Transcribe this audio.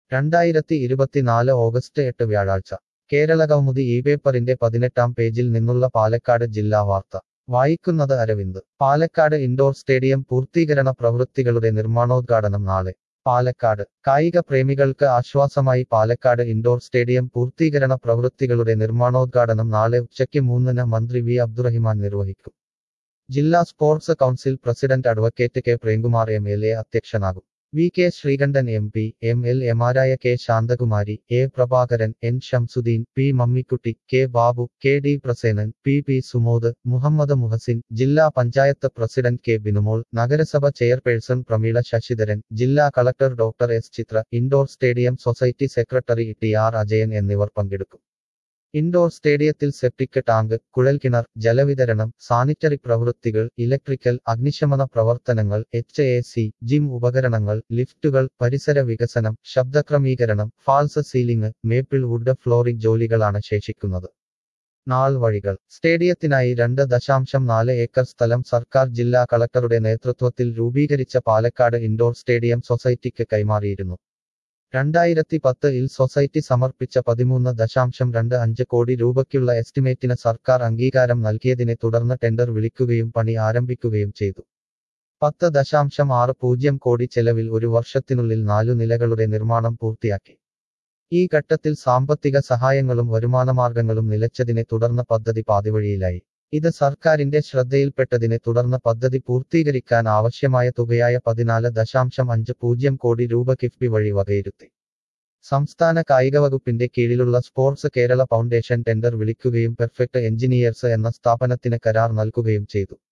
രണ്ടായിരത്തി ഇരുപത്തിനാല് ഓഗസ്റ്റ് എട്ട് വ്യാഴാഴ്ച കേരള കൗമുദി ഈ പേപ്പറിന്റെ പതിനെട്ടാം പേജിൽ നിന്നുള്ള പാലക്കാട് ജില്ലാ വാർത്ത വായിക്കുന്നത് അരവിന്ദ് പാലക്കാട് ഇൻഡോർ സ്റ്റേഡിയം പൂർത്തീകരണ പ്രവൃത്തികളുടെ നിർമ്മാണോദ്ഘാടനം നാളെ പാലക്കാട് കായിക പ്രേമികൾക്ക് ആശ്വാസമായി പാലക്കാട് ഇൻഡോർ സ്റ്റേഡിയം പൂർത്തീകരണ പ്രവൃത്തികളുടെ നിർമ്മാണോദ്ഘാടനം നാളെ ഉച്ചയ്ക്ക് മൂന്നിന് മന്ത്രി വി അബ്ദുറഹിമാൻ നിർവഹിക്കും ജില്ലാ sports council president advocate K Premkumar M L A അധ്യക്ഷനാകും V K Sreekandan M P M L എമാരായ K Shanthakumari A Prabhakaran N Shamsuddin P Mammikutty K Babu K D Prasenan P P Sumod Muhammad Muhsin ജില്ലാ പഞ്ചായത്ത് പ്രസിഡന്റ് കെ ബിനുമോൾ നഗരസഭ ചെയർപേഴ്സൺ പ്രമീള ശശിധരൻ ജില്ലാ collector doctor S Chithra indoor stadium society secretary T R Ajayan എന്നിവർ പങ്കെടുക്കും indoor സ്റ്റേഡിയത്തിൽ septic tank കുഴൽക്കിണർ ജലവിതരണം sanitary പ്രവൃത്തികൾ electrical അഗ്നിശമന പ്രവർത്തനങ്ങൾ എച്ച് എ സി ജിം ഉപകരണങ്ങൾ ലിഫ്റ്റുകൾ പരിസര വികസനം ശബ്ദക്രമീകരണം false ceiling maple wood flooring ജോലികളാണ് ശേഷിക്കുന്നത് നാൾ വഴികൾ സ്റ്റേഡിയത്തിനായി രണ്ട് ദശാംശം നാല് ഏക്കർ സ്ഥലം സർക്കാർ ജില്ലാ കളക്ടറുടെ നേതൃത്വത്തിൽ രൂപീകരിച്ച പാലക്കാട് ഇൻഡോർ സ്റ്റേഡിയം സൊസൈറ്റിക്ക് കൈമാറിയിരുന്നു രണ്ടായിരത്തി പത്തിൽ സൊസൈറ്റി സമർപ്പിച്ച പതിമൂന്ന് ദശാംശം രണ്ട് അഞ്ച് കോടി രൂപയ്ക്കുള്ള എസ്റ്റിമേറ്റിന് സർക്കാർ അംഗീകാരം നൽകിയതിനെ തുടർന്ന് ടെൻഡർ വിളിക്കുകയും പണി ആരംഭിക്കുകയും ചെയ്തു പത്ത് ദശാംശം ആറ് പൂജ്യം കോടി ചെലവിൽ ഒരു വർഷത്തിനുള്ളിൽ നാലു നിലകളുടെ നിർമ്മാണം പൂർത്തിയാക്കി ഈ ഘട്ടത്തിൽ സാമ്പത്തിക സഹായങ്ങളും വരുമാനമാർഗങ്ങളും നിലച്ചതിനെ തുടർന്ന് പദ്ധതി പാതിവഴിയിലായി ഇത് സർക്കാരിന്റെ ശ്രദ്ധയിൽപ്പെട്ടതിനെ തുടർന്ന് പദ്ധതി പൂർത്തീകരിക്കാൻ ആവശ്യമായ തുകയായ പതിനാല് ദശാംശം അഞ്ച് പൂജ്യം കോടി രൂപ കിഫ്ബി വഴി വകയിരുത്തി സംസ്ഥാന കായിക വകുപ്പിന്റെ കീഴിലുള്ള സ്പോർട്സ് കേരള ഫൗണ്ടേഷൻ ടെൻഡർ വിളിക്കുകയും പെർഫെക്റ്റ് എഞ്ചിനീയേഴ്സ് എന്ന സ്ഥാപനത്തിന് കരാർ നൽകുകയും ചെയ്തു